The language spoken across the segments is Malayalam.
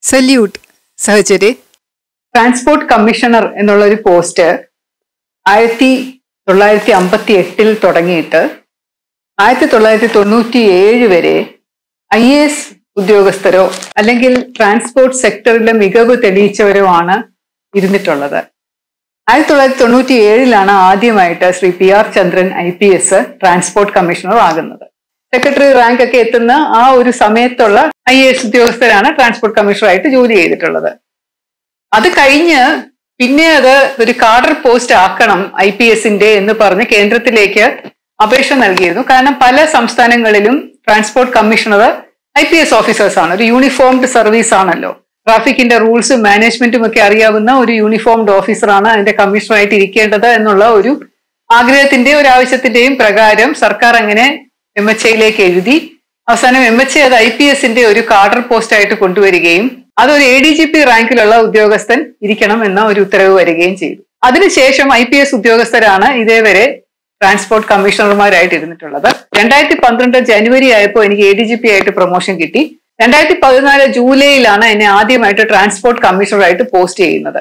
സല്യൂട്ട് സഹചരി ട്രാൻസ്പോർട്ട് കമ്മീഷണർ എന്നുള്ള ഒരു പോസ്റ്റ് ആയിരത്തി തൊള്ളായിരത്തി അമ്പത്തി എട്ടിൽ തുടങ്ങിയിട്ട് ആയിരത്തി തൊള്ളായിരത്തി തൊണ്ണൂറ്റി ഏഴ് വരെ ഐ എ എസ് ഉദ്യോഗസ്ഥരോ അല്ലെങ്കിൽ ട്രാൻസ്പോർട്ട് സെക്ടറിലെ മികവ് തെളിയിച്ചവരോ ആണ് ഇരുന്നിട്ടുള്ളത് ആയിരത്തി തൊള്ളായിരത്തി തൊണ്ണൂറ്റി ഏഴിലാണ് ആദ്യമായിട്ട് Shri P R Chandran I P S transport commissioner ആകുന്നത് സെക്രട്ടറി റാങ്ക് ഒക്കെ എത്തുന്ന ആ ഒരു സമയത്തുള്ള ഐ എ എസ് ഉദ്യോഗസ്ഥരാണ് ട്രാൻസ്പോർട്ട് കമ്മീഷണറായിട്ട് ജോലി ചെയ്തിട്ടുള്ളത് അത് കഴിഞ്ഞ് പിന്നെ അത് ഒരു കാഡർ പോസ്റ്റ് ആക്കണം ഐ പി എസിന്റെ എന്ന് പറഞ്ഞ് കേന്ദ്രത്തിലേക്ക് അപേക്ഷ നൽകിയിരുന്നു കാരണം പല സംസ്ഥാനങ്ങളിലും transport commissioner I P S officers ആണ് ഒരു യൂണിഫോംഡ് സർവീസ് ആണല്ലോ ട്രാഫിക്കിന്റെ റൂൾസും മാനേജ്മെന്റും ഒക്കെ അറിയാവുന്ന ഒരു യൂണിഫോംഡ് ഓഫീസറാണ് അതിന്റെ കമ്മീഷണറായിട്ട് ഇരിക്കേണ്ടത് എന്നുള്ള ഒരു ആഗ്രഹത്തിന്റെ ഒരു ആവശ്യത്തിന്റെയും പ്രകാരം സർക്കാർ അങ്ങനെ എം എച്ച് ഐയിലേക്ക് എഴുതി അവസാനം എം എച്ച് ഐ അത് ഐ പി എസിന്റെ ഒരു കാഡർ പോസ്റ്റ് ആയിട്ട് കൊണ്ടുവരികയും അതൊരു എ ഡി ജി പി റാങ്കിലുള്ള ഉദ്യോഗസ്ഥൻ ഇരിക്കണം എന്ന ഒരു ഉത്തരവ് വരികയും ചെയ്തു അതിനുശേഷം ഐ പി എസ് ഉദ്യോഗസ്ഥരാണ് ഇതേവരെ ട്രാൻസ്പോർട്ട് കമ്മീഷണർമാരായിട്ട് ഇരുന്നിട്ടുള്ളത് രണ്ടായിരത്തി പന്ത്രണ്ട് ജനുവരി ആയപ്പോൾ എനിക്ക് എ ഡി ജി പി ആയിട്ട് പ്രൊമോഷൻ കിട്ടി രണ്ടായിരത്തി പതിനാല് ജൂലൈയിലാണ് എന്നെ ആദ്യമായിട്ട് ട്രാൻസ്പോർട്ട് കമ്മീഷണറായിട്ട് പോസ്റ്റ് ചെയ്യുന്നത്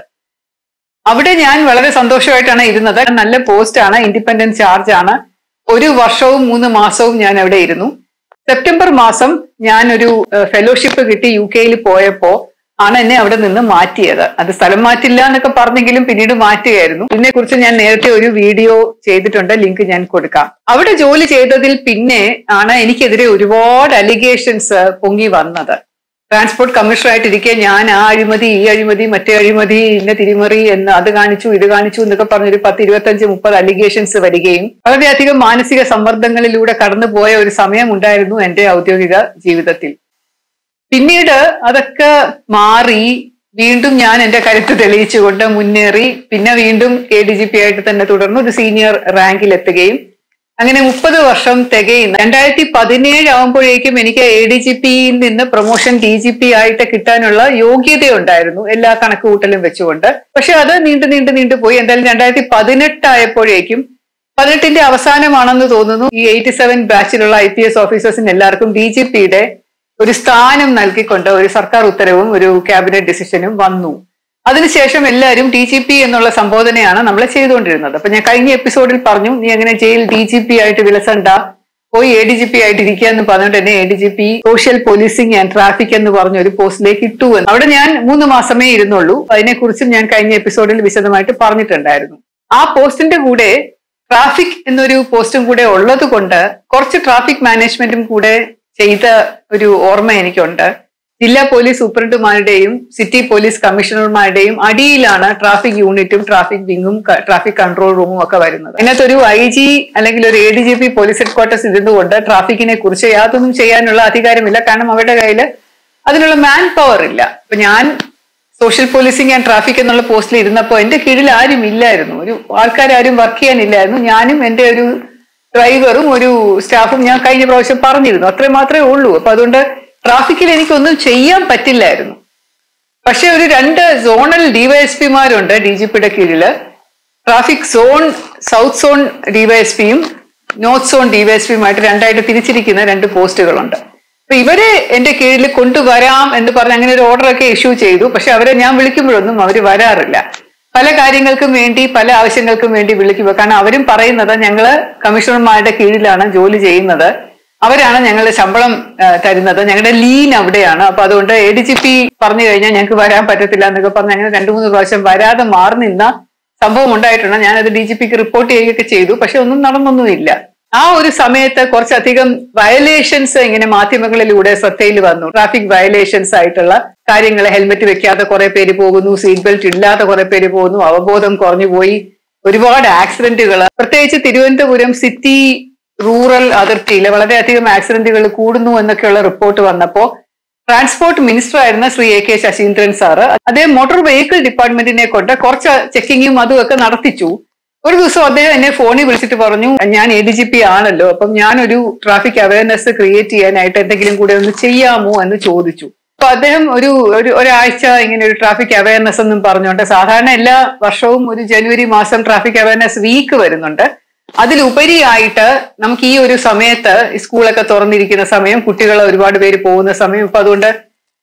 അവിടെ ഞാൻ വളരെ സന്തോഷമായിട്ടാണ് ഇരുന്നത് നല്ല പോസ്റ്റാണ് ഇൻഡിപെൻഡന്റ് ചാർജ് ആണ് ഒരു വർഷവും മൂന്ന് മാസവും ഞാൻ അവിടെ ഇരുന്നു സെപ്റ്റംബർ മാസം ഞാൻ ഒരു ഫെലോഷിപ്പ് കിട്ടി യു കെയിൽ പോയപ്പോ ആണ് എന്നെ അവിടെ നിന്ന് മാറ്റിയത് അത് സ്ഥലം മാറ്റില്ല എന്നൊക്കെ പറഞ്ഞെങ്കിലും പിന്നീട് മാറ്റുകയായിരുന്നു ഇതിനെ കുറിച്ച് ഞാൻ നേരത്തെ ഒരു വീഡിയോ ചെയ്തിട്ടുണ്ട് ലിങ്ക് ഞാൻ കൊടുക്കാം അവിടെ ജോലി ചെയ്തതിൽ പിന്നെ ആണ് എനിക്കെതിരെ ഒരുപാട് അലിഗേഷൻസ് പൊങ്ങി വന്നത് ട്രാൻസ്പോർട്ട് കമ്മീഷണറായിട്ടിരിക്കെ ഞാൻ ആ അഴിമതി ഈ അഴിമതി മറ്റേ അഴിമതി ഇന്ന തിരിമറി എന്ന് അത് കാണിച്ചു ഇത് കാണിച്ചു എന്നൊക്കെ പറഞ്ഞൊരു പത്ത് ഇരുപത്തഞ്ച് മുപ്പത് അലിഗേഷൻസ് വരികയും വളരെയധികം മാനസിക സമ്മർദ്ദങ്ങളിലൂടെ കടന്നുപോയ ഒരു സമയം ഉണ്ടായിരുന്നു എന്റെ ഔദ്യോഗിക ജീവിതത്തിൽ പിന്നീട് അതൊക്കെ മാറി വീണ്ടും ഞാൻ എന്റെ കരുത്ത് തെളിയിച്ചുകൊണ്ട് മുന്നേറി പിന്നെ വീണ്ടും എ ഡി ജി പി ആയിട്ട് തന്നെ തുടർന്ന് ഒരു സീനിയർ റാങ്കിൽ എത്തുകയും അങ്ങനെ മുപ്പത് വർഷം തികയുന്നു രണ്ടായിരത്തി പതിനേഴ് ആകുമ്പോഴേക്കും എനിക്ക് എ ഡി ജി പിയിൽ നിന്ന് പ്രൊമോഷൻ ഡി ജി പി ആയിട്ട് കിട്ടാനുള്ള യോഗ്യതയുണ്ടായിരുന്നു എല്ലാ കണക്കുകൂട്ടലും വെച്ചുകൊണ്ട് പക്ഷെ അത് നീണ്ടു നീണ്ടു നീണ്ടു പോയി എന്തായാലും രണ്ടായിരത്തി പതിനെട്ട് ആയപ്പോഴേക്കും പതിനെട്ടിന്റെ അവസാനമാണെന്ന് തോന്നുന്നു ഈ എയ്റ്റി സെവൻ ബാച്ചിലുള്ള ഐ പി എസ് ഓഫീസേഴ്സിന് എല്ലാവർക്കും ഡി ജി പിയുടെ ഒരു സ്ഥാനം നൽകിക്കൊണ്ട് ഒരു സർക്കാർ ഉത്തരവും ഒരു ക്യാബിനറ്റ് ഡിസിഷനും വന്നു അതിനുശേഷം എല്ലാവരും ഡി ജി പി എന്നുള്ള സംബോധനയാണ് നമ്മൾ ചെയ്തുകൊണ്ടിരുന്നത് അപ്പൊ ഞാൻ കഴിഞ്ഞ എപ്പിസോഡിൽ പറഞ്ഞു നീ അങ്ങനെ ജയിൽ ഡി ജി പി ആയിട്ട് വിലസണ്ട പോയി എ ഡി ജി പി ആയിട്ട് ഇരിക്കുക എന്ന് പറഞ്ഞിട്ട് എന്നെ A D G P social policing and traffic എന്ന് പറഞ്ഞ ഒരു പോസ്റ്റിലേക്ക് ഇട്ടു എന്ന് അവിടെ ഞാൻ മൂന്ന് മാസമേ ഇരുന്നുള്ളൂ അതിനെക്കുറിച്ചും ഞാൻ കഴിഞ്ഞ എപ്പിസോഡിൽ വിശദമായിട്ട് പറഞ്ഞിട്ടുണ്ടായിരുന്നു ആ പോസ്റ്റിന്റെ കൂടെ ട്രാഫിക് എന്നൊരു പോസ്റ്റും കൂടെ ഉള്ളത് കൊണ്ട് കുറച്ച് ട്രാഫിക് മാനേജ്മെന്റും കൂടെ ചെയ്ത ഒരു ഓർമ്മ എനിക്കുണ്ട് ജില്ലാ പോലീസ് സൂപ്രണ്ടുമാരുടെയും സിറ്റി പോലീസ് കമ്മീഷണർമാരുടെയും അടിയിലാണ് ട്രാഫിക് യൂണിറ്റും ട്രാഫിക് വിങ്ങും ട്രാഫിക് കൺട്രോൾ റൂമും ഒക്കെ വരുന്നത് അതിനകത്ത് ഒരു ഐ ജി അല്ലെങ്കിൽ ഒരു A D G P police headquarters ഇരുന്നുകൊണ്ട് ട്രാഫിക്കിനെ കുറിച്ച് യാതൊന്നും ചെയ്യാനുള്ള അധികാരമില്ല കാരണം അവരുടെ കയ്യിൽ അതിനുള്ള മാൻ പവർ ഇല്ല അപ്പൊ ഞാൻ സോഷ്യൽ പോലീസിംഗ് ആൻഡ് ട്രാഫിക് എന്നുള്ള പോസ്റ്റിൽ ഇരുന്നപ്പോൾ എന്റെ കീഴിൽ ആരും ഇല്ലായിരുന്നു ഒരു ആൾക്കാരും വർക്ക് ചെയ്യാനില്ലായിരുന്നു ഞാനും എന്റെ ഒരു ഡ്രൈവറും ഒരു സ്റ്റാഫും ഞാൻ കഴിഞ്ഞ പ്രാവശ്യം പറഞ്ഞിരുന്നു അത്രയും മാത്രമേ ഉള്ളൂ അപ്പൊ അതുകൊണ്ട് ട്രാഫിക്കിൽ എനിക്കൊന്നും ചെയ്യാൻ പറ്റില്ലായിരുന്നു പക്ഷെ ഒരു രണ്ട് സോണൽ ഡിവൈഎസ്പിമാരുണ്ട് ഡി ജി പിയുടെ കീഴില് ട്രാഫിക് സോൺ സൗത്ത് സോൺ ഡിവൈഎസ്പിയും നോർത്ത് സോൺ ഡിവൈഎസ്പിയുമായിട്ട് രണ്ടായിട്ട് തിരിച്ചിരിക്കുന്ന രണ്ട് പോസ്റ്റുകളുണ്ട് അപ്പൊ ഇവരെ എന്റെ കീഴിൽ കൊണ്ടുവരാം എന്ന് പറഞ്ഞ് അങ്ങനെ ഒരു ഓർഡർ ഒക്കെ ഇഷ്യൂ ചെയ്തു പക്ഷെ അവരെ ഞാൻ വിളിക്കുമ്പോഴൊന്നും അവർ വരാറില്ല പല കാര്യങ്ങൾക്കും വേണ്ടി പല ആവശ്യങ്ങൾക്കും വേണ്ടി വിളിക്കുക കാരണം അവരും പറയുന്നത് ഞങ്ങള് കമ്മീഷണർമാരുടെ കീഴിലാണ് ജോലി ചെയ്യുന്നത് അവരാണ് ഞങ്ങളുടെ ശമ്പളം തരുന്നത് ഞങ്ങളുടെ ലീൻ അവിടെയാണ് അപ്പൊ അതുകൊണ്ട് എ ഡി ജി പി പറഞ്ഞു കഴിഞ്ഞാൽ ഞങ്ങൾക്ക് വരാൻ പറ്റത്തില്ല എന്നൊക്കെ പറഞ്ഞ് അങ്ങനെ രണ്ടു മൂന്ന് പ്രാവശ്യം വരാതെ മാറി നിന്ന സംഭവം ഉണ്ടായിട്ടുണ്ട് ഞാനത് ഡി ജി പിക്ക് റിപ്പോർട്ട് ചെയ്യുകയൊക്കെ ചെയ്തു പക്ഷെ ഒന്നും നടന്നൊന്നുമില്ല ആ ഒരു സമയത്ത് കുറച്ചധികം വയലേഷൻസ് ഇങ്ങനെ മാധ്യമങ്ങളിലൂടെ ശ്രദ്ധയിൽ വന്നു ട്രാഫിക് വയലേഷൻസ് ആയിട്ടുള്ള കാര്യങ്ങൾ ഹെൽമെറ്റ് വെക്കാതെ കുറെ പേര് പോകുന്നു സീറ്റ് ബെൽറ്റ് ഇല്ലാതെ കുറെ പേര് പോകുന്നു അവബോധം കുറഞ്ഞു പോയി ഒരുപാട് ആക്സിഡന്റുകൾ പ്രത്യേകിച്ച് തിരുവനന്തപുരം സിറ്റി റൂറൽ അതിർത്തിയിൽ വളരെയധികം ആക്സിഡന്റുകൾ കൂടുന്നു എന്നൊക്കെയുള്ള റിപ്പോർട്ട് വന്നപ്പോ ട്രാൻസ്പോർട്ട് മിനിസ്റ്റർ ആയിരുന്ന Shri A K Saseendran sir അദ്ദേഹം മോട്ടോർ വെഹിക്കിൾ ഡിപ്പാർട്ട്മെന്റിനെ കൊണ്ട് കുറച്ച് ചെക്കിങ്ങും അതും ഒക്കെ നടത്തിച്ചു ഒരു ദിവസം അദ്ദേഹം എന്നെ ഫോണിൽ വിളിച്ചിട്ട് പറഞ്ഞു ഞാൻ എ ഡി ജി പി ആണല്ലോ അപ്പം ഞാനൊരു ട്രാഫിക് അവയർനെസ് ക്രിയേറ്റ് ചെയ്യാനായിട്ട് എന്തെങ്കിലും കൂടെ ഒന്ന് ചെയ്യാമോ എന്ന് ചോദിച്ചു അപ്പൊ അദ്ദേഹം ഒരു ഒരു ഒരാഴ്ച ഇങ്ങനെ ഒരു ട്രാഫിക് അവയർനെസ് എന്നും പറഞ്ഞുകൊണ്ട് സാധാരണ എല്ലാ വർഷവും ഒരു ജനുവരി മാസം ട്രാഫിക് അവയർനെസ് വീക്ക് വരുന്നുണ്ട് അതിലുപരിയായിട്ട് നമുക്ക് ഈ ഒരു സമയത്ത് സ്കൂളൊക്കെ തുറന്നിരിക്കുന്ന സമയം കുട്ടികൾ ഒരുപാട് പേര് പോകുന്ന സമയം ഇപ്പൊ അതുകൊണ്ട്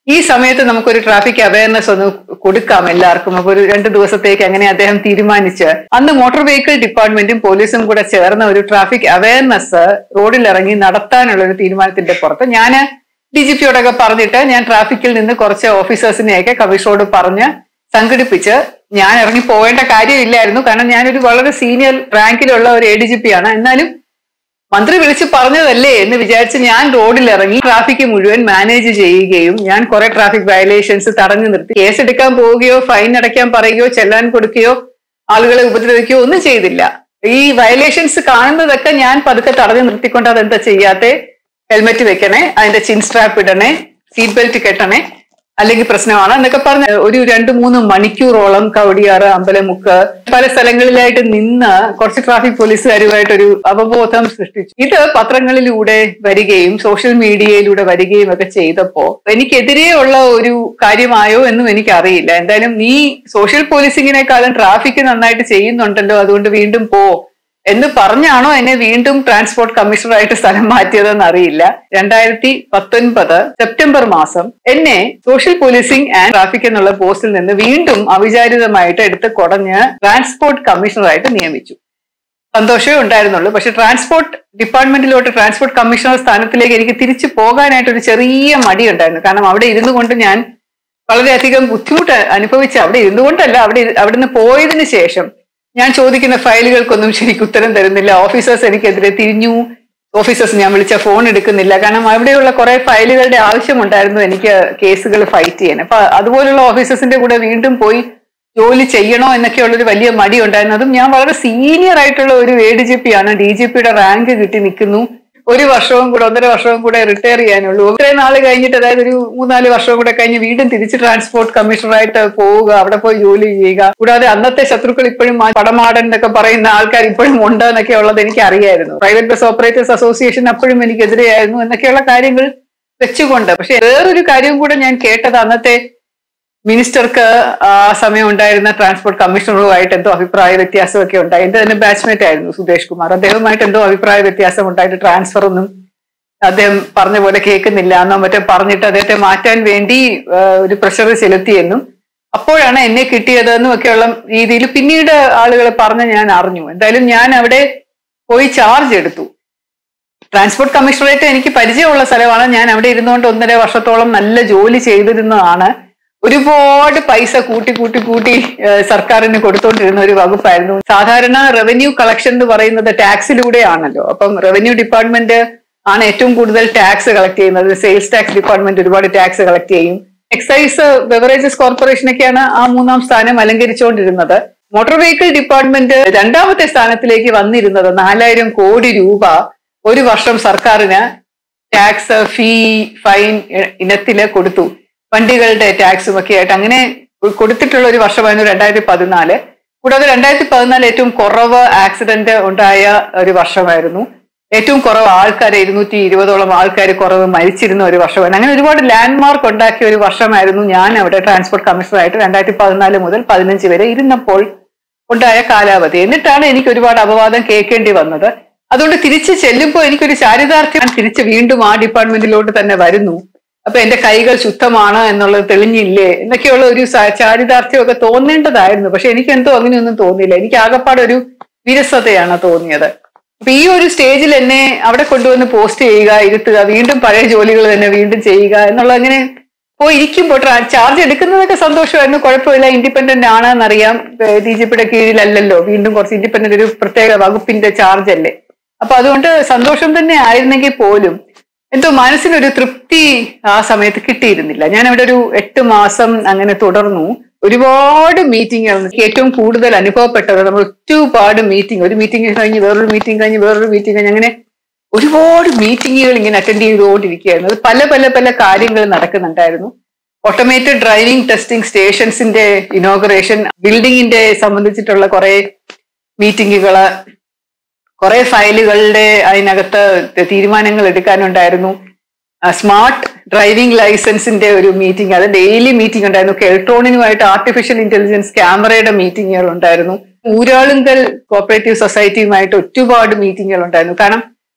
ഈ സമയത്ത് നമുക്കൊരു ട്രാഫിക് അവയർനെസ് ഒന്ന് കൊടുക്കാം എല്ലാവർക്കും അപ്പൊ ഒരു രണ്ട് ദിവസത്തേക്ക് അങ്ങനെ അദ്ദേഹം തീരുമാനിച്ച് അന്ന് മോട്ടോർ വെഹിക്കിൾ ഡിപ്പാർട്ട്മെന്റും പോലീസും കൂടെ ചേർന്ന ഒരു ട്രാഫിക് അവയർനെസ് റോഡിൽ ഇറങ്ങി നടത്താനുള്ള ഒരു തീരുമാനത്തിന്റെ പുറത്ത് ഞാൻ ഡി ജി പിയോടൊക്കെ പറഞ്ഞിട്ട് ഞാൻ ട്രാഫിക്കിൽ നിന്ന് കുറച്ച് ഓഫീസേഴ്സിനെയൊക്കെ കമ്മീഷനോട് പറഞ്ഞ് സംഘടിപ്പിച്ച് ഞാൻ ഇറങ്ങി പോകേണ്ട കാര്യമില്ലായിരുന്നു കാരണം ഞാനൊരു വളരെ സീനിയർ റാങ്കിലുള്ള ഒരു എ ഡി ജി പി ആണ് എന്നാലും മന്ത്രി വിളിച്ച് പറഞ്ഞതല്ലേ എന്ന് വിചാരിച്ച് ഞാൻ റോഡിൽ ഇറങ്ങി ട്രാഫിക് മുഴുവൻ മാനേജ് ചെയ്യുകയും ഞാൻ കുറെ ട്രാഫിക് വയലേഷൻസ് തടഞ്ഞു നിർത്തി കേസ് എടുക്കാൻ പോവുകയോ ഫൈൻ അടയ്ക്കാൻ പറയുകയോ ചെല്ലാൻ കൊടുക്കുകയോ ആളുകളെ ഉപദ്രവിക്കുകയോ ഒന്നും ചെയ്തില്ല ഈ വയലേഷൻസ് കാണുന്നതൊക്കെ ഞാൻ പതുക്കെ തടഞ്ഞു നിർത്തിക്കൊണ്ട് അതെന്താ ചെയ്യാത്തെ ഹെൽമെറ്റ് വെക്കണേ അതിന്റെ ചിൻ സ്ട്രാപ്പ് ഇടണേ സീറ്റ് ബെൽറ്റ് കെട്ടണേ അല്ലെങ്കിൽ പ്രശ്നമാണ് എന്നൊക്കെ പറഞ്ഞ് ഒരു രണ്ട് മൂന്ന് മണിക്കൂറോളം കവടിയാറ് അമ്പലമുക്ക് പല സ്ഥലങ്ങളിലായിട്ട് നിന്ന് കുറച്ച് ട്രാഫിക് പോലീസുകാരുമായിട്ടൊരു അവബോധം സൃഷ്ടിച്ചു ഇത് പത്രങ്ങളിലൂടെ വരികയും സോഷ്യൽ മീഡിയയിലൂടെ വരികയും ഒക്കെ ചെയ്തപ്പോ എനിക്കെതിരെ ഉള്ള ഒരു കാര്യമായോ എന്നും എനിക്കറിയില്ല എന്തായാലും നീ സോഷ്യൽ പോലീസിങ്ങിനേക്കാളും ട്രാഫിക് നന്നായിട്ട് ചെയ്യുന്നുണ്ടല്ലോ അതുകൊണ്ട് വീണ്ടും പോ എന്ന് പറഞ്ഞാണോ എന്നെ വീണ്ടും ട്രാൻസ്പോർട്ട് കമ്മീഷണറായിട്ട് സ്ഥലം മാറ്റിയതെന്ന് അറിയില്ല രണ്ടായിരത്തി പത്തൊൻപത് സെപ്റ്റംബർ മാസം എന്നെ സോഷ്യൽ പോലീസിംഗ് ആൻഡ് ട്രാഫിക് എന്നുള്ള പോസ്റ്റിൽ നിന്ന് വീണ്ടും അവിചാരിതമായിട്ട് എടുത്ത് കുടഞ്ഞ് ട്രാൻസ്പോർട്ട് കമ്മീഷണറായിട്ട് നിയമിച്ചു സന്തോഷമേ ഉണ്ടായിരുന്നുള്ളൂ പക്ഷെ ട്രാൻസ്പോർട്ട് ഡിപ്പാർട്ട്മെന്റിലോട്ട് ട്രാൻസ്പോർട്ട് കമ്മീഷണർ സ്ഥാനത്തിലേക്ക് എനിക്ക് തിരിച്ചു പോകാനായിട്ട് ഒരു ചെറിയ മടി ഉണ്ടായിരുന്നു കാരണം അവിടെ ഇരുന്നു കൊണ്ട് ഞാൻ വളരെയധികം ബുദ്ധിമുട്ട് അനുഭവിച്ച അവിടെ ഇരുന്നു കൊണ്ടല്ല അവിടെ ഇരു- അവിടുന്ന് പോയതിനു ശേഷം ഞാൻ ചോദിക്കുന്ന ഫയലുകൾക്കൊന്നും ശരിക്കും ഉത്തരം തരുന്നില്ല ഓഫീസേഴ്സ് എനിക്കെതിരെ തിരിഞ്ഞു ഓഫീസേഴ്സ് ഞാൻ വിളിച്ച ഫോൺ എടുക്കുന്നില്ല കാരണം അവിടെയുള്ള കുറെ ഫയലുകളുടെ ആവശ്യമുണ്ടായിരുന്നു എനിക്ക് കേസുകൾ ഫൈറ്റ് ചെയ്യാൻ അപ്പൊ അതുപോലുള്ള ഓഫീസേഴ്സിന്റെ കൂടെ വീണ്ടും പോയി ജോലി ചെയ്യണോ എന്നൊക്കെയുള്ളൊരു വലിയ മടി ഉണ്ടായിരുന്നു അതും ഞാൻ വളരെ സീനിയർ ആയിട്ടുള്ള ഒരു എ ഡി ജി പി ആണ് ഡി ജി പിയുടെ റാങ്ക് കിട്ടി നിൽക്കുന്നു ഒരു വർഷവും കൂടെ ഒന്നര വർഷവും കൂടെ റിട്ടയർ ചെയ്യാനുള്ളൂ ഇത്രയും നാൾ കഴിഞ്ഞിട്ട് അതായത് ഒരു മൂന്നാല് വർഷവും കൂടെ കഴിഞ്ഞ് വീണ്ടും തിരിച്ച് ട്രാൻസ്പോർട്ട് കമ്മീഷണറായിട്ട് പോവുക അവിടെ പോയി ജോലി ചെയ്യുക കൂടാതെ അന്നത്തെ ശത്രുക്കൾ ഇപ്പോഴും ആ പടമാടൻ എന്നൊക്കെ പറയുന്ന ആൾക്കാർ ഇപ്പോഴും ഉണ്ട് എന്നൊക്കെ ഉള്ളത് എനിക്ക് അറിയായിരുന്നു പ്രൈവറ്റ് ബസ് ഓപ്പറേറ്റേഴ്സ് അസോസിയേഷൻ അപ്പോഴും എനിക്കെതിരെയായിരുന്നു എന്നൊക്കെയുള്ള കാര്യങ്ങൾ വെച്ചുകൊണ്ട് പക്ഷെ വേറൊരു കാര്യവും കൂടെ ഞാൻ കേട്ടത് അന്നത്തെ മിനിസ്റ്റർക്ക് ആ സമയം ഉണ്ടായിരുന്ന ട്രാൻസ്പോർട്ട് കമ്മീഷണറുമായിട്ട് എന്തോ അഭിപ്രായ വ്യത്യാസമൊക്കെ ഉണ്ടായി എന്റെ തന്നെ ബാച്ച്മേറ്റ് ആയിരുന്നു സുദേശ് കുമാർ അദ്ദേഹവുമായിട്ട് എന്തോ അഭിപ്രായ വ്യത്യാസം ഉണ്ടായിട്ട് ട്രാൻസ്ഫർ ഒന്നും അദ്ദേഹം പറഞ്ഞ പോലെ കേൾക്കുന്നില്ല എന്നോ മറ്റോ പറഞ്ഞിട്ട് അദ്ദേഹത്തെ മാറ്റാൻ വേണ്ടി ആ, ഒരു പ്രഷർ ചെലുത്തിയെന്നും അപ്പോഴാണ് എന്നെ കിട്ടിയതെന്നും ഒക്കെയുള്ള രീതിയിൽ പിന്നീട് ആളുകൾ പറഞ്ഞ് ഞാൻ അറിഞ്ഞു എന്തായാലും ഞാൻ അവിടെ പോയി ചാർജ് എടുത്തു ട്രാൻസ്പോർട്ട് കമ്മീഷണറേറ്റ് എനിക്ക് പരിചയമുള്ള സ്ഥലമാണ് ഞാൻ അവിടെ ഇരുന്നുകൊണ്ട് ഒന്നര വർഷത്തോളം നല്ല ജോലി ചെയ്തിരുന്നതാണ് ഒരുപാട് പൈസ കൂട്ടി കൂട്ടി കൂട്ടി ഏഹ്, സർക്കാരിന് കൊടുത്തോണ്ടിരുന്ന ഒരു വകുപ്പായിരുന്നു സാധാരണ റവന്യൂ കളക്ഷൻ എന്ന് പറയുന്നത് ടാക്സിലൂടെ ആണല്ലോ അപ്പം റവന്യൂ ഡിപ്പാർട്ട്മെന്റ് ആണ് ഏറ്റവും കൂടുതൽ ടാക്സ് കളക്ട് ചെയ്യുന്നത് സെയിൽസ് ടാക്സ് ഡിപ്പാർട്ട്മെന്റ് ഒരുപാട് ടാക്സ് കളക്ട് ചെയ്യും എക്സൈസ് ബെവറേജസ് കോർപ്പറേഷനൊക്കെയാണ് ആ മൂന്നാം സ്ഥാനം അലങ്കരിച്ചുകൊണ്ടിരുന്നത് മോട്ടോർ വെഹിക്കിൾ ഡിപ്പാർട്ട്മെന്റ് രണ്ടാമത്തെ സ്ഥാനത്തിലേക്ക് വന്നിരുന്നത് നാലായിരം കോടി രൂപ ഒരു വർഷം സർക്കാരിന് ടാക്സ് ഫീ ഫൈൻ ഇ- ഇനത്തില് കൊടുത്തു വണ്ടികളുടെ ടാക്സും ഒക്കെ ആയിട്ട് അങ്ങനെ കൊടുത്തിട്ടുള്ള ഒരു വർഷമായിരുന്നു രണ്ടായിരത്തി പതിനാല് കൂടാതെ രണ്ടായിരത്തി പതിനാല് ഏറ്റവും കുറവ് ആക്സിഡന്റ് ഉണ്ടായ ഒരു വർഷമായിരുന്നു ഏറ്റവും കുറവ് ആൾക്കാർ ഇരുന്നൂറ്റി ഇരുപതോളം ആൾക്കാർ കുറവ് മരിച്ചിരുന്ന ഒരു വർഷമായിരുന്നു അങ്ങനെ ഒരുപാട് ലാൻഡ് മാർക്ക് ഉണ്ടാക്കിയ ഒരു വർഷമായിരുന്നു ഞാൻ അവിടെ ട്രാൻസ്പോർട്ട് കമ്മീഷണറായിട്ട് രണ്ടായിരത്തി പതിനാല് മുതൽ പതിനഞ്ച് വരെ ഇരുന്നപ്പോൾ ഉണ്ടായ കാലാവധി എന്നിട്ടാണ് എനിക്ക് ഒരുപാട് അപവാദം കേൾക്കേണ്ടി വന്നത് അതുകൊണ്ട് തിരിച്ച് ചെല്ലുമ്പോൾ എനിക്കൊരു ചാരിതാർത്ഥ്യം ഞാൻ തിരിച്ച് വീണ്ടും ആ ഡിപ്പാർട്ട്മെന്റിലോട്ട് തന്നെ വരുന്നു അപ്പൊ എന്റെ കൈകൾ ശുദ്ധമാണ് എന്നുള്ളത് തെളിഞ്ഞില്ലേ എന്നൊക്കെയുള്ള ഒരു സ- ചാരിതാർത്ഥ്യമൊക്കെ തോന്നേണ്ടതായിരുന്നു പക്ഷെ എനിക്ക് എന്തോ അങ്ങനെയൊന്നും തോന്നിയില്ല എനിക്ക് ആകപ്പാടെ ഒരു വിരസതയാണ് തോന്നിയത് അപ്പൊ ഈ ഒരു സ്റ്റേജിൽ എന്നെ അവിടെ കൊണ്ടുവന്ന് പോസ്റ്റ് ചെയ്യുക ഇരുത്തുക വീണ്ടും പഴയ ജോലികൾ തന്നെ വീണ്ടും ചെയ്യുക എന്നുള്ള അങ്ങനെ പോയി ഇരിക്കുമ്പോൾ ചാർജ് എടുക്കുന്നതൊക്കെ സന്തോഷമായിരുന്നു കുഴപ്പമില്ല ഇൻഡിപെൻഡന്റ് ആണെന്നറിയാം ഡി ജി പിയുടെ കീഴിലല്ലല്ലോ വീണ്ടും കുറച്ച് ഇൻഡിപെൻഡന്റ് ഒരു പ്രത്യേക വകുപ്പിന്റെ ചാർജ് അല്ലേ അപ്പൊ അതുകൊണ്ട് സന്തോഷം തന്നെ ആയിരുന്നെങ്കിൽ പോലും എന്തോ മനസ്സിനൊരു തൃപ്തി ആ സമയത്ത് കിട്ടിയിരുന്നില്ല ഞാൻ അവിടെ ഒരു എട്ട് മാസം അങ്ങനെ തുടർന്നു ഒരുപാട് മീറ്റിങ്ങുകൾ എനിക്ക് ഏറ്റവും കൂടുതൽ അനുഭവപ്പെട്ടത് നമ്മൾ ഒരുപാട് മീറ്റിംഗ് ഒരു മീറ്റിംഗ് കഴിഞ്ഞ് വേറൊരു മീറ്റിംഗ് കഴിഞ്ഞ് വേറൊരു മീറ്റിംഗ് കഴിഞ്ഞ് അങ്ങനെ ഒരുപാട് മീറ്റിങ്ങുകൾ ഇങ്ങനെ അറ്റൻഡ് ചെയ്തുകൊണ്ടിരിക്കുകയായിരുന്നു അത് പല പല പല കാര്യങ്ങൾ നടക്കുന്നുണ്ടായിരുന്നു ഓട്ടോമേറ്റഡ് ഡ്രൈവിംഗ് ടെസ്റ്റിംഗ് സ്റ്റേഷൻസിന്റെ ഇനോഗ്രേഷൻ ബിൽഡിങ്ങിന്റെ സംബന്ധിച്ചിട്ടുള്ള കുറെ മീറ്റിങ്ങുകള് കുറെ ഫയലുകളുടെ അതിനകത്ത് തീരുമാനങ്ങൾ എടുക്കാനുണ്ടായിരുന്നു സ്മാർട്ട് ഡ്രൈവിംഗ് ലൈസൻസിന്റെ ഒരു മീറ്റിംഗ് അത് ഡെയിലി മീറ്റിംഗ് ഉണ്ടായിരുന്നു കെൽട്രോണിനുമായിട്ട് ആർട്ടിഫിഷ്യൽ ഇന്റലിജൻസ് ക്യാമറയുടെ മീറ്റിങ്ങുകൾ ഉണ്ടായിരുന്നു ഊരാളുങ്കൽ കോപ്പറേറ്റീവ് സൊസൈറ്റിയുമായിട്ട് ഒരുപാട് മീറ്റിങ്ങുകൾ ഉണ്ടായിരുന്നു കാരണം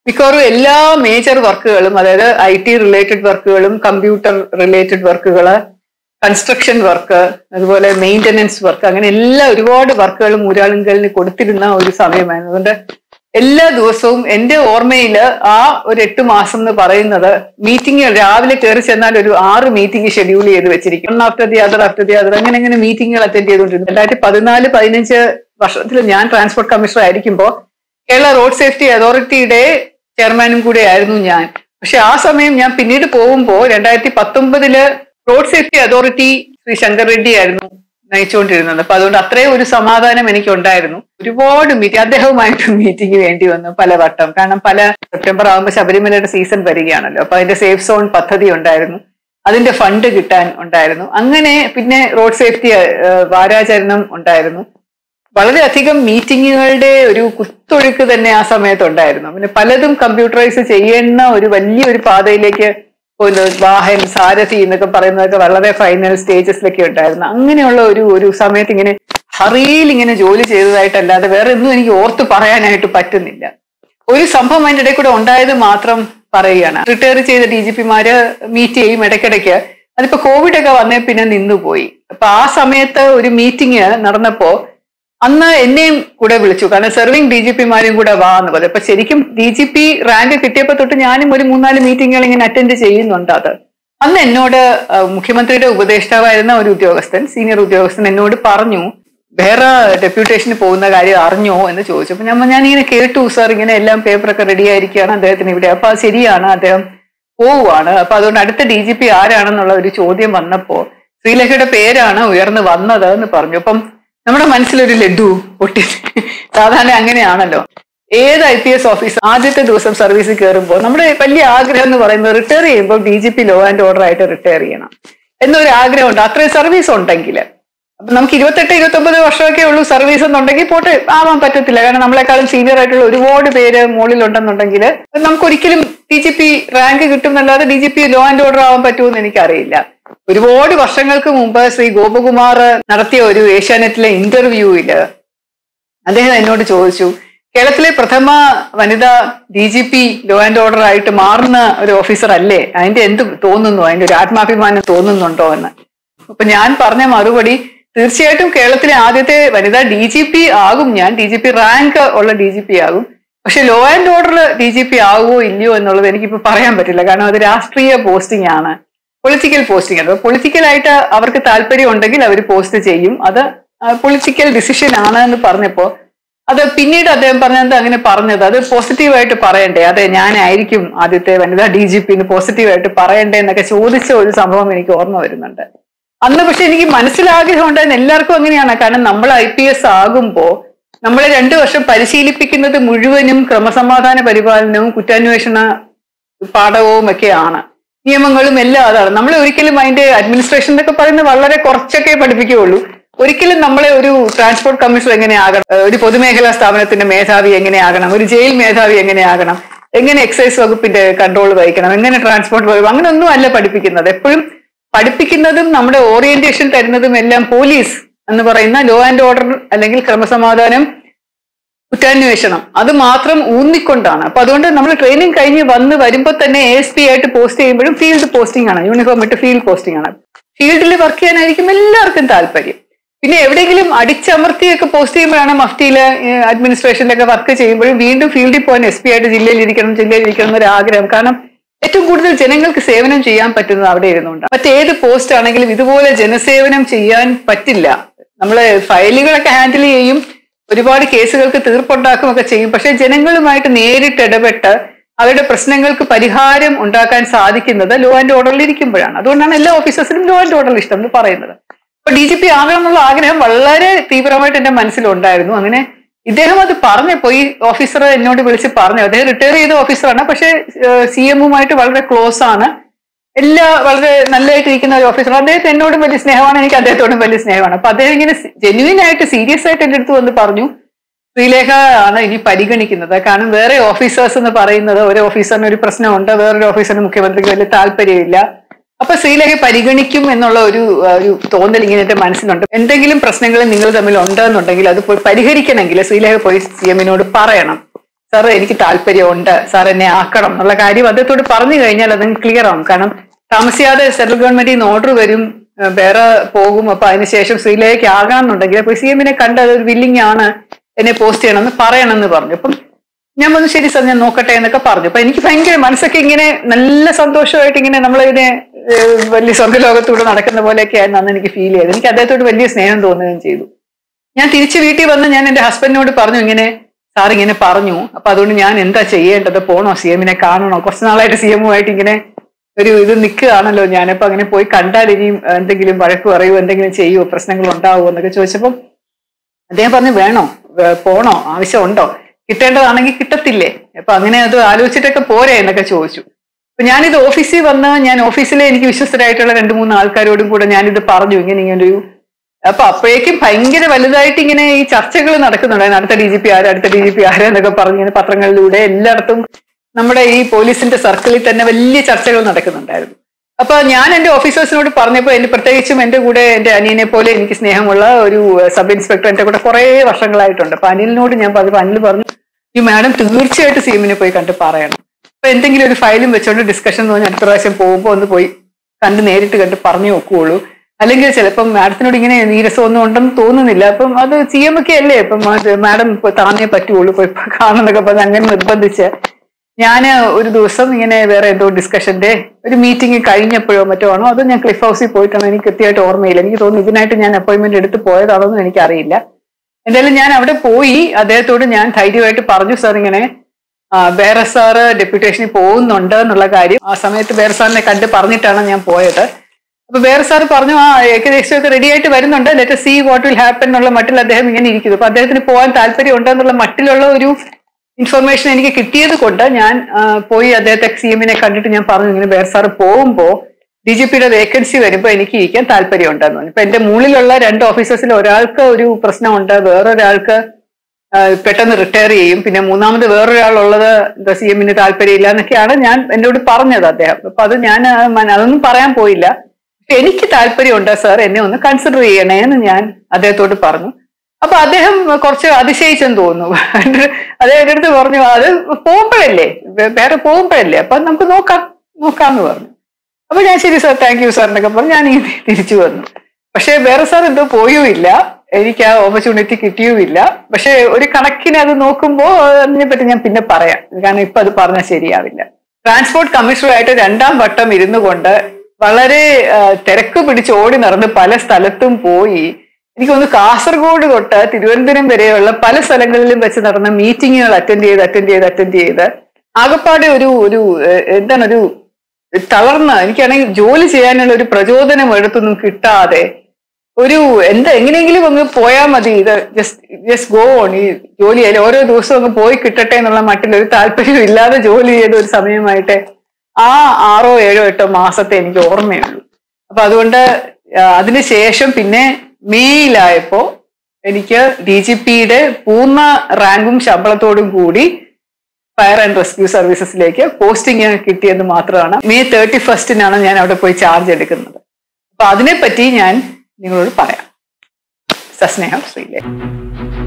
മിക്കവാറും എല്ലാ മേജർ വർക്കുകളും അതായത് ഐ ടി റിലേറ്റഡ് വർക്കുകളും കമ്പ്യൂട്ടർ റിലേറ്റഡ് വർക്കുകള് കൺസ്ട്രക്ഷൻ വർക്ക് അതുപോലെ മെയിൻ്റനൻസ് വർക്ക് അങ്ങനെ എല്ലാ ഒരുപാട് വർക്കുകളും ഊരാളുങ്കലിന് കൊടുത്തിരുന്ന ഒരു സമയമായിരുന്നു അതുകൊണ്ട് എല്ലാ ദിവസവും എന്റെ ഓർമ്മയിൽ ആ ഒരു എട്ട് മാസം എന്ന് പറയുന്നത് മീറ്റിംഗ് രാവിലെ കയറി ചെന്നാൽ ഒരു ആറ് മീറ്റിംഗ് ഷെഡ്യൂൾ ചെയ്ത് വെച്ചിരിക്കും after the other after the other അങ്ങനെ അങ്ങനെ മീറ്റിംഗുകൾ അറ്റൻഡ് ചെയ്തുകൊണ്ടിരുന്നു രണ്ടായിരത്തി പതിനാല് പതിനഞ്ച് വർഷത്തിൽ ഞാൻ ട്രാൻസ്പോർട്ട് കമ്മീഷണർ ആയിരിക്കുമ്പോൾ കേരള റോഡ് സേഫ്റ്റി അതോറിറ്റിയുടെ ചെയർമാനും കൂടെ ആയിരുന്നു ഞാൻ പക്ഷെ ആ സമയം ഞാൻ പിന്നീട് പോകുമ്പോൾ രണ്ടായിരത്തി പത്തൊമ്പതില് road safety authority Shri Shankar Reddy ആയിരുന്നു നയിച്ചുകൊണ്ടിരുന്നത് അപ്പൊ അതുകൊണ്ട് അത്രയും ഒരു സമാധാനം എനിക്ക് ഉണ്ടായിരുന്നു ഒരുപാട് മീറ്റിംഗ് അദ്ദേഹവുമായിട്ട് മീറ്റിംഗ് വേണ്ടി വന്നു പല വട്ടം കാരണം പല സെപ്റ്റംബർ ആകുമ്പോൾ ശബരിമലയുടെ സീസൺ വരികയാണല്ലോ അപ്പൊ അതിന്റെ സേഫ് സോൺ പദ്ധതി ഉണ്ടായിരുന്നു അതിന്റെ ഫണ്ട് കിട്ടാൻ ഉണ്ടായിരുന്നു അങ്ങനെ പിന്നെ റോഡ് സേഫ്റ്റി വാരാചരണം ഉണ്ടായിരുന്നു വളരെയധികം മീറ്റിങ്ങുകളുടെ ഒരു കുത്തൊഴുക്ക് തന്നെ ആ സമയത്ത് ഉണ്ടായിരുന്നു പിന്നെ പലതും കമ്പ്യൂട്ടറൈസ് ചെയ്യുന്ന ഒരു വലിയൊരു പാതയിലേക്ക് പോകുന്നത് വാഹൻ സാരഥി എന്നൊക്കെ പറയുന്നതൊക്കെ വളരെ ഫൈനൽ സ്റ്റേജസിലൊക്കെ ഉണ്ടായിരുന്നു അങ്ങനെയുള്ള ഒരു ഒരു സമയത്ത് ഇങ്ങനെ ഹറിയിൽ ഇങ്ങനെ ജോലി ചെയ്തതായിട്ടല്ലാതെ വേറെ ഒന്നും എനിക്ക് ഓർത്ത് പറയാനായിട്ട് പറ്റുന്നില്ല ഒരു സംഭവം അതിന്റെ ഇടയിൽ കൂടെ ഉണ്ടായത് മാത്രം പറയുകയാണ് റിട്ടയർ ചെയ്ത ഡി ജി പിമാര് മീറ്റ് ചെയ്യും ഇടയ്ക്കിടയ്ക്ക് അതിപ്പോ കോവിഡ് ഒക്കെ വന്നേ പിന്നെ നിന്നുപോയി അപ്പൊ ആ സമയത്ത് ഒരു മീറ്റിംഗ് നടന്നപ്പോ അന്ന് എന്നെയും കൂടെ വിളിച്ചു കാരണം സെർവിങ് ഡി ജി പിമാരും കൂടെ വാ എന്ന് പറഞ്ഞു അപ്പൊ ശരിക്കും ഡി ജി പി റാങ്ക് കിട്ടിയപ്പോ തൊട്ട് ഞാനും ഒരു മൂന്നാല് മീറ്റിങ്ങുകൾ ഇങ്ങനെ അറ്റൻഡ് ചെയ്യുന്നുണ്ട് അത് അന്ന് എന്നോട് ആ, മുഖ്യമന്ത്രിയുടെ ഉപദേഷ്ടാവായിരുന്ന ഒരു ഉദ്യോഗസ്ഥൻ സീനിയർ ഉദ്യോഗസ്ഥൻ എന്നോട് പറഞ്ഞു വേറെ ഡെപ്യൂട്ടേഷന് പോകുന്ന കാര്യം അറിഞ്ഞോ എന്ന് ചോദിച്ചു അപ്പൊ ഞാൻ പറഞ്ഞു, ഞാൻ ഇങ്ങനെ കേട്ടു സാർ ഇങ്ങനെ എല്ലാം പേപ്പറൊക്കെ റെഡി ആയിരിക്കുകയാണ് അദ്ദേഹത്തിന് ഇവിടെ അപ്പൊ അത് ശരിയാണ് അദ്ദേഹം പോവുകയാണ് അപ്പൊ അതുകൊണ്ട് അടുത്ത ഡി ജി പി ആരാണെന്നുള്ള ഒരു ചോദ്യം വന്നപ്പോ ശ്രീലേഖയുടെ പേരാണ് ഉയർന്നു വന്നത് എന്ന് പറഞ്ഞു അപ്പം നമ്മുടെ മനസ്സിലൊരു ലഡു പൊട്ടി സാധാരണ അങ്ങനെയാണല്ലോ ഏത് ഐ പി എസ് ഓഫീസർ ആദ്യത്തെ ദിവസം സർവീസിൽ കയറുമ്പോൾ നമ്മുടെ വലിയ ആഗ്രഹം എന്ന് പറയുന്നത് റിട്ടയർ ചെയ്യുമ്പോൾ D G P law and order ആയിട്ട് റിട്ടയർ ചെയ്യണം എന്നൊരു ആഗ്രഹമുണ്ട് അത്രയും സർവീസ് ഉണ്ടെങ്കിൽ അപ്പൊ നമുക്ക് ഇരുപത്തെട്ട് ഇരുപത്തൊമ്പത് വർഷമൊക്കെ ഉള്ളൂ സർവീസ് എന്നുണ്ടെങ്കിൽ പോട്ടെ ആവാൻ പറ്റത്തില്ല കാരണം നമ്മളെക്കാളും സീനിയർ ആയിട്ടുള്ള ഒരുപാട് പേര് മുകളിലുണ്ടെന്നുണ്ടെങ്കിൽ നമുക്ക് ഒരിക്കലും ഡി ജി പി റാങ്ക് കിട്ടുന്നല്ലാതെ D G P law and order ആവാൻ പറ്റുമെന്ന് എനിക്കറിയില്ല ഒരുപാട് വർഷങ്ങൾക്ക് മുമ്പ് ശ്രീ ഗോപകുമാർ നടത്തിയ ഒരു ഏഷ്യാനെറ്റിലെ ഇന്റർവ്യൂവില് അദ്ദേഹം എന്നോട് ചോദിച്ചു കേരളത്തിലെ പ്രഥമ വനിതാ D G P law and order ആയിട്ട് മാറുന്ന ഒരു ഓഫീസർ അല്ലേ അതിന്റെ എന്ത് തോന്നുന്നു അതിന്റെ ഒരു ആത്മാഭിമാനം തോന്നുന്നുണ്ടോ എന്ന് അപ്പൊ ഞാൻ പറഞ്ഞ മറുപടി തീർച്ചയായിട്ടും കേരളത്തിലെ ആദ്യത്തെ വനിതാ ഡി ജി പി ആകും ഞാൻ ഡി ജി പി റാങ്ക് ഉള്ള ഡി ജി പി ആകും പക്ഷെ law and order D G P ആകുമോ ഇല്ലയോ എന്നുള്ളത് എനിക്കിപ്പോ പറയാൻ പറ്റില്ല കാരണം അത് രാഷ്ട്രീയ പോസ്റ്റിംഗ് ആണ് പൊളിറ്റിക്കൽ പോസ്റ്റിംഗ് ആണ് പൊളിറ്റിക്കലായിട്ട് അവർക്ക് താല്പര്യം ഉണ്ടെങ്കിൽ അവർ പോസ്റ്റ് ചെയ്യും അത് പൊളിറ്റിക്കൽ ഡിസിഷൻ ആണ് എന്ന് പറഞ്ഞപ്പോ അത് പിന്നീട് അദ്ദേഹം പറഞ്ഞത് അങ്ങനെ പറഞ്ഞത് അത് പോസിറ്റീവായിട്ട് പറയണ്ടേ അതെ ഞാനായിരിക്കും ആദ്യത്തെ വനിതാ ഡി ജി പിന്ന് പോസിറ്റീവായിട്ട് പറയണ്ടേ എന്നൊക്കെ ചോദിച്ച ഒരു സംഭവം എനിക്ക് ഓർമ്മ വരുന്നുണ്ട് അന്ന് പക്ഷെ എനിക്ക് മനസ്സിലാഗ്രഹം ഉണ്ടായിരുന്നു എല്ലാവർക്കും അങ്ങനെയാണ് കാരണം നമ്മൾ ഐ പി എസ് ആകുമ്പോ നമ്മളെ രണ്ടു വർഷം പരിശീലിപ്പിക്കുന്നത് മുഴുവനും ക്രമസമാധാന പരിപാലനവും കുറ്റാന്വേഷണ പാഠവും ഒക്കെയാണ് നിയമങ്ങളും എല്ലാം അതാണ് നമ്മളെ ഒരിക്കലും അതിന്റെ അഡ്മിനിസ്ട്രേഷൻ എന്നൊക്കെ പറയുന്നത് വളരെ കുറച്ചൊക്കെ പഠിപ്പിക്കുകയുള്ളൂ ഒരിക്കലും നമ്മളെ ഒരു ട്രാൻസ്പോർട്ട് കമ്മീഷണർ എങ്ങനെയാകണം ഏഹ് ഒരു പൊതുമേഖലാ സ്ഥാപനത്തിന്റെ മേധാവി എങ്ങനെയാകണം ഒരു ജയിൽ മേധാവി എങ്ങനെയാകണം എങ്ങനെ എക്സൈസ് വകുപ്പിന്റെ കൺട്രോൾ വഹിക്കണം എങ്ങനെ ട്രാൻസ്പോർട്ട് വകുപ്പ് അങ്ങനെ ഒന്നും അല്ല പഠിപ്പിക്കുന്നത് എപ്പോഴും പഠിപ്പിക്കുന്നതും നമ്മുടെ ഓറിയന്റേഷൻ തരുന്നതും എല്ലാം പോലീസ് എന്ന് പറയുന്ന ലോ ആൻഡ് ഓർഡർ അല്ലെങ്കിൽ ക്രമസമാധാനം കുറ്റാന്വേഷണം അത് മാത്രം ഊന്നിക്കൊണ്ടാണ് അപ്പൊ അതുകൊണ്ട് നമ്മൾ ട്രെയിനിങ് കഴിഞ്ഞ് വന്ന് വരുമ്പോൾ തന്നെ എ എസ് പി ആയിട്ട് പോസ്റ്റ് ചെയ്യുമ്പോഴും ഫീൽഡ് പോസ്റ്റിംഗ് ആണ് യൂണിഫോം ഇട്ട് ഫീൽഡ് പോസ്റ്റിംഗ് ആണ് ഫീൽഡിൽ വർക്ക് ചെയ്യാനായിരിക്കും എല്ലാവർക്കും താല്പര്യം പിന്നെ എവിടെയെങ്കിലും അടിച്ചമർത്തിയൊക്കെ പോസ്റ്റ് ചെയ്യുമ്പോഴാണ് മഫ്റ്റിയില് അഡ്മിനിസ്ട്രേഷനിലൊക്കെ വർക്ക് ചെയ്യുമ്പോഴും വീണ്ടും ഫീൽഡിൽ പോകാൻ എസ് പി ആയിട്ട് ജില്ലയിൽ ഇരിക്കണം ജില്ലയിൽ ഇരിക്കണം എന്നൊരു ആഗ്രഹം കാരണം ഏറ്റവും കൂടുതൽ ജനങ്ങൾക്ക് സേവനം ചെയ്യാൻ പറ്റുന്നത് അവിടെ ഇരുന്നുകൊണ്ട് മറ്റേത് പോസ്റ്റ് ആണെങ്കിലും ഇതുപോലെ ജനസേവനം ചെയ്യാൻ പറ്റില്ല നമ്മള് ഫയലുകളൊക്കെ ഹാൻഡിൽ ചെയ്യും ഒരുപാട് കേസുകൾക്ക് തീർപ്പുണ്ടാക്കും ഒക്കെ ചെയ്യും പക്ഷെ ജനങ്ങളുമായിട്ട് നേരിട്ട് ഇടപെട്ട് അവരുടെ പ്രശ്നങ്ങൾക്ക് പരിഹാരം ഉണ്ടാക്കാൻ സാധിക്കുന്നത് ലോ ആൻഡ് ഓർഡറിൽ ഇരിക്കുമ്പോഴാണ് അതുകൊണ്ടാണ് എല്ലാ ഓഫീസേഴ്സിനും ലോ ആൻഡ് ഓർഡറിൽ ഇഷ്ടം എന്ന് പറയുന്നത് അപ്പൊ ഡി ജി പി ആകണം എന്നുള്ള ആഗ്രഹം വളരെ തീവ്രമായിട്ട് എന്റെ മനസ്സിലുണ്ടായിരുന്നു അങ്ങനെ ഇദ്ദേഹം അത് പറഞ്ഞപ്പോ ഈ ഓഫീസർ എന്നോട് വിളിച്ച് പറഞ്ഞു അദ്ദേഹം റിട്ടയർ ചെയ്ത ഓഫീസറാണ് പക്ഷെ സി എമ്മുമായിട്ട് വളരെ ക്ലോസ് ആണ് എല്ലാ വളരെ നല്ലതായിട്ട് ഇരിക്കുന്ന ഒരു ഓഫീസർ അദ്ദേഹത്തെ എന്നോടും വലിയ സ്നേഹമാണ് എനിക്ക് അദ്ദേഹത്തോടും വലിയ സ്നേഹമാണ് അപ്പൊ അദ്ദേഹം ഇങ്ങനെ ജെന്യൂൻ ആയിട്ട് സീരിയസ് ആയിട്ട് എന്റെ അടുത്ത് വന്ന് പറഞ്ഞു ശ്രീലേഖ ആണ് ഇനി പരിഗണിക്കുന്നത് കാരണം വേറെ ഓഫീസേഴ്സ് എന്ന് പറയുന്നത് ഒരു ഓഫീസറിന് ഒരു പ്രശ്നമുണ്ട് വേറൊരു ഓഫീസറിന് മുഖ്യമന്ത്രിക്ക് വലിയ താല്പര്യമില്ല അപ്പൊ ശ്രീലേഖ പരിഗണിക്കും എന്നുള്ള ഒരു ആ, ഒരു തോന്നൽ ഇങ്ങനെ എന്റെ മനസ്സിലുണ്ട് എന്തെങ്കിലും പ്രശ്നങ്ങൾ നിങ്ങൾ തമ്മിൽ ഉണ്ടെന്നുണ്ടെങ്കിൽ അത് പോയി പരിഹരിക്കണമെങ്കിൽ ശ്രീലേഖ പോയി സി എമ്മിനോട് പറയണം സാർ എനിക്ക് താല്പര്യമുണ്ട് സാർ എന്നെ ആക്കണം എന്നുള്ള കാര്യം അദ്ദേഹത്തോട് പറഞ്ഞു കഴിഞ്ഞാൽ അതങ്ങ് ക്ലിയർ ആവും കാരണം താമസിയാതെ സെൻട്രൽ ഗവൺമെന്റിൽ നിന്ന് ഓർഡർ വരും ഏഹ് വേറെ പോകും അപ്പൊ അതിനുശേഷം ശ്രീലയ്ക്ക് ആകാമെന്നുണ്ടെങ്കിൽ അപ്പൊ സി എമ്മിനെ കണ്ട് അതൊരു വില്ലിങ് ആണ് എന്നെ പോസ്റ്റ് ചെയ്യണമെന്ന് പറയണമെന്ന് പറഞ്ഞു അപ്പം ഞാൻ പറഞ്ഞു ശരി സാർ ഞാൻ നോക്കട്ടെ എന്നൊക്കെ പറഞ്ഞു അപ്പൊ എനിക്ക് ഭയങ്കര മനസ്സൊക്കെ ഇങ്ങനെ നല്ല സന്തോഷമായിട്ട് ഇങ്ങനെ നമ്മളിതിനെ ഏഹ് വലിയ സ്വർഗ്ഗലോകത്തൂടെ നടക്കുന്ന പോലെയൊക്കെ ആയിരുന്നു അന്ന് എനിക്ക് ഫീൽ ചെയ്തത് എനിക്ക് അദ്ദേഹത്തോട് വലിയ സ്നേഹം തോന്നുകയും ചെയ്തു ഞാൻ തിരിച്ച് വീട്ടിൽ വന്ന് ഞാൻ എന്റെ ഹസ്ബൻഡിനോട് പറഞ്ഞു ഇങ്ങനെ സാർ ഇങ്ങനെ പറഞ്ഞു അപ്പൊ അതുകൊണ്ട് ഞാൻ എന്താ ചെയ്യേണ്ടത് പോണോ സി എമ്മിനെ കാണണോ കുറച്ച് നാളായിട്ട് സി എമ്മുമായിട്ട് ഇങ്ങനെ ഒരു ഇത് നിൽക്കുകയാണല്ലോ ഞാനിപ്പോ അങ്ങനെ പോയി കണ്ടാൽ ഇനിയും ഏഹ്, എന്തെങ്കിലും വഴക്ക് പറയുമോ എന്തെങ്കിലും ചെയ്യുമോ പ്രശ്നങ്ങൾ ഉണ്ടാവുമോ എന്നൊക്കെ ചോദിച്ചപ്പം അദ്ദേഹം പറഞ്ഞു വേണോ വേ- പോണോ ആവശ്യമുണ്ടോ കിട്ടേണ്ടതാണെങ്കിൽ കിട്ടത്തില്ലേ അപ്പൊ അങ്ങനെ അത് ആലോചിച്ചിട്ടൊക്കെ പോരെ എന്നൊക്കെ ചോദിച്ചു അപ്പൊ ഞാനിത് ഓഫീസിൽ വന്ന് ഞാൻ ഓഫീസിലെ എനിക്ക് വിശ്വസ്തരായിട്ടുള്ള രണ്ട് മൂന്ന് ആൾക്കാരോടും കൂടെ ഞാനിത് പറഞ്ഞു ഇങ്ങനെ ഇങ്ങനെ ഒരു അപ്പൊ അപ്പോഴേക്കും ഭയങ്കര വലുതായിട്ട് ഇങ്ങനെ ഈ ചർച്ചകൾ നടക്കുന്നുണ്ടായിരുന്നു അടുത്ത ഡി ജി പി ആര് അടുത്ത ഡി ജി പി ആര് എന്നൊക്കെ പറഞ്ഞ് ഇങ്ങനെ പത്രങ്ങളിലൂടെ എല്ലായിടത്തും നമ്മുടെ ഈ പോലീസിന്റെ സർക്കിളിൽ തന്നെ വലിയ ചർച്ചകൾ നടക്കുന്നുണ്ടായിരുന്നു അപ്പൊ ഞാൻ എന്റെ ഓഫീസേഴ്സിനോട് പറഞ്ഞപ്പോ എന്റെ പ്രത്യേകിച്ചും എന്റെ കൂടെ എന്റെ അനിയനെ പോലെ എനിക്ക് സ്നേഹമുള്ള ഒരു സബ് ഇൻസ്പെക്ടർ എന്റെ കൂടെ കുറെ വർഷങ്ങളായിട്ടുണ്ട് അപ്പൊ അനിലിനോട് ഞാൻ പറഞ്ഞു അനിൽ പറഞ്ഞു ഈ മാഡം തീർച്ചയായിട്ടും സീമിനെ പോയി കണ്ട് പറയണം അപ്പൊ എന്തെങ്കിലും ഒരു ഫയലും വെച്ചോണ്ട് ഡിസ്കഷൻ എന്ന് പറഞ്ഞാൽ അടുത്ത പ്രാവശ്യം പോകുമ്പോൾ ഒന്ന് പോയി കണ്ട് നേരിട്ട് കണ്ട് പറഞ്ഞു നോക്കുകയുള്ളൂ അല്ലെങ്കിൽ ചിലപ്പം മാഡത്തിനോട് ഇങ്ങനെ നീരസമൊന്നും ഉണ്ടെന്ന് തോന്നുന്നില്ല അപ്പം അത് സി എം ഒക്കെ അല്ലേ അപ്പം അത് മാഡം ഇപ്പൊ താനേ പറ്റുള്ളൂ പോയി കാണുന്നൊക്കെ പറഞ്ഞ് അങ്ങനെ നിർബന്ധിച്ച് ഞാൻ ഒരു ദിവസം ഇങ്ങനെ വേറെ എന്തോ ഡിസ്കഷന്റെ ഒരു മീറ്റിംഗ് കഴിഞ്ഞപ്പോഴോ മറ്റോ ആണോ അത് ഞാൻ ക്ലിഫ് ഹൗസിൽ പോയിട്ടാണോ എനിക്ക് കൃത്യമായിട്ട് ഓർമ്മയില്ല എനിക്ക് തോന്നുന്നു ഇതിനായിട്ട് ഞാൻ അപ്പോയിന്റ്മെന്റ് എടുത്ത് പോയതാണോ എന്ന് എനിക്കറിയില്ല എന്തായാലും ഞാൻ അവിടെ പോയി അദ്ദേഹത്തോട് ഞാൻ ധൈര്യമായിട്ട് പറഞ്ഞു സാർ ഇങ്ങനെ ആ, ബേറെ സാറ് ഡെപ്യൂട്ടേഷനിൽ പോകുന്നുണ്ട് എന്നുള്ള കാര്യം ആ സമയത്ത് ബേറെ സാറിനെ കണ്ട് പറഞ്ഞിട്ടാണ് ഞാൻ പോയത് അപ്പൊ വേറെ സാർ പറഞ്ഞു ആ ഏകദേശം ഒക്കെ റെഡി ആയിട്ട് വരുന്നുണ്ട് let see what will happen എന്നുള്ള മട്ടിൽ അദ്ദേഹം ഇങ്ങനെ ഇരിക്കുന്നു അപ്പൊ അദ്ദേഹത്തിന് പോകാൻ താല്പര്യം ഉണ്ടെന്നുള്ള മട്ടിലുള്ള ഒരു ഇൻഫർമേഷൻ എനിക്ക് കിട്ടിയത് കൊണ്ട് ഞാൻ ആ, പോയി അദ്ദേഹത്തെ സി എമ്മിനെ കണ്ടിട്ട് ഞാൻ പറഞ്ഞു ഇങ്ങനെ വേറെ സാറ് പോകുമ്പോ ഡി ജി പിയുടെ വേക്കൻസി വരുമ്പോൾ എനിക്ക് ഇരിക്കാൻ താല്പര്യമുണ്ടെന്ന് പറഞ്ഞു ഇപ്പൊ എന്റെ മുകളിലുള്ള രണ്ട് ഓഫീസേഴ്സിൽ ഒരാൾക്ക് ഒരു പ്രശ്നമുണ്ട് വേറൊരാൾക്ക് ആ, പെട്ടെന്ന് റിട്ടയർ ചെയ്യും പിന്നെ മൂന്നാമത് വേറൊരാളുള്ളത് എന്താ സി എമ്മിന് താല്പര്യമില്ല എന്നൊക്കെയാണ് ഞാൻ എന്നോട് പറഞ്ഞത് അദ്ദേഹം അപ്പൊ അത് ഞാൻ ആ, മന- അതൊന്നും പറയാൻ പോയില്ല പക്ഷെ എനിക്ക് താല്പര്യമുണ്ട് സാർ എന്നെ ഒന്ന് കൺസിഡർ ചെയ്യണേ എന്ന് ഞാൻ അദ്ദേഹത്തോട് പറഞ്ഞു അപ്പൊ അദ്ദേഹം കുറച്ച് അതിശയിച്ചെന്ന് തോന്നുന്നു അദ്ദേഹം എൻ്റെ അടുത്ത് പറഞ്ഞു അത് പോകുമ്പോഴല്ലേ വേ- വേറെ പോകുമ്പോഴല്ലേ അപ്പൊ നമുക്ക് നോക്കാം നോക്കാന്ന് പറഞ്ഞു അപ്പൊ ഞാൻ ശരി സാർ താങ്ക് യു സാർ എന്നൊക്കെ പറഞ്ഞു ഞാൻ ഇങ്ങനെ തിരിച്ചു വന്നു പക്ഷെ വേറെ സാർ എന്തോ പോയുമില്ല എനിക്ക് ആ ഓപ്പർച്യൂണിറ്റി കിട്ടിയുമില്ല പക്ഷെ ഒരു കണക്കിന് അത് നോക്കുമ്പോൾ അതിനെ പറ്റി ഞാൻ പിന്നെ പറയാം കാരണം ഇപ്പൊ അത് പറഞ്ഞാൽ ശരിയാവില്ല ട്രാൻസ്പോർട്ട് കമ്മീഷണറായിട്ട് രണ്ടാം വട്ടം ഇരുന്നു കൊണ്ട് വളരെ ആ, തിരക്ക് പിടിച്ച് ഓടി നടന്ന് പല സ്ഥലത്തും പോയി എനിക്ക് തോന്നുന്നു കാസർഗോഡ് തൊട്ട് തിരുവനന്തപുരം വരെയുള്ള പല സ്ഥലങ്ങളിലും വെച്ച് നടന്ന മീറ്റിങ്ങുകൾ അറ്റൻഡ് ചെയ്ത് അറ്റൻഡ് ചെയ്ത് അറ്റൻഡ് ചെയ്ത് ആകപ്പാടെ ഒരു ഒരു ഏഹ്, എന്താണ് ഒരു തളർന്ന എനിക്കാണെങ്കിൽ ജോലി ചെയ്യാനുള്ള ഒരു പ്രചോദനം എടുത്തൊന്നും കിട്ടാതെ ഒരു എന്താ എങ്ങനെയെങ്കിലും അങ്ങ് പോയാൽ മതി ഇത് ജസ്റ്റ് ജസ്റ്റ് ഗോ ഓൺ ഈ ജോലി ചെയ്യല് ഓരോ ദിവസവും അങ്ങ് പോയി കിട്ടട്ടെ എന്നുള്ള മട്ടിൽ ഒരു താല്പര്യം ഇല്ലാതെ ജോലി ചെയ്ത ഒരു സമയമായിട്ട് ആ ആറോ ഏഴോ എട്ടോ മാസത്തെ എനിക്ക് ഓർമ്മയുള്ളൂ അപ്പൊ അതുകൊണ്ട് ആ, അതിനുശേഷം പിന്നെ മെയ്യിലായപ്പോ എനിക്ക് ഡി ജി പിയുടെ പൂർണ്ണ റാങ്കും ശമ്പളത്തോടും കൂടി ഫയർ ആൻഡ് റെസ്ക്യൂ സർവീസസിലേക്ക് പോസ്റ്റിംഗ് കിട്ടിയെന്ന് മാത്രമാണ് മെയ് തേർട്ടി ഫസ്റ്റിനാണ് ഞാൻ അവിടെ പോയി ചാർജ് എടുക്കുന്നത് അപ്പൊ അതിനെപ്പറ്റി ഞാൻ നിങ്ങളോട് പറയാം സസ്നേഹം ശ്രീലേ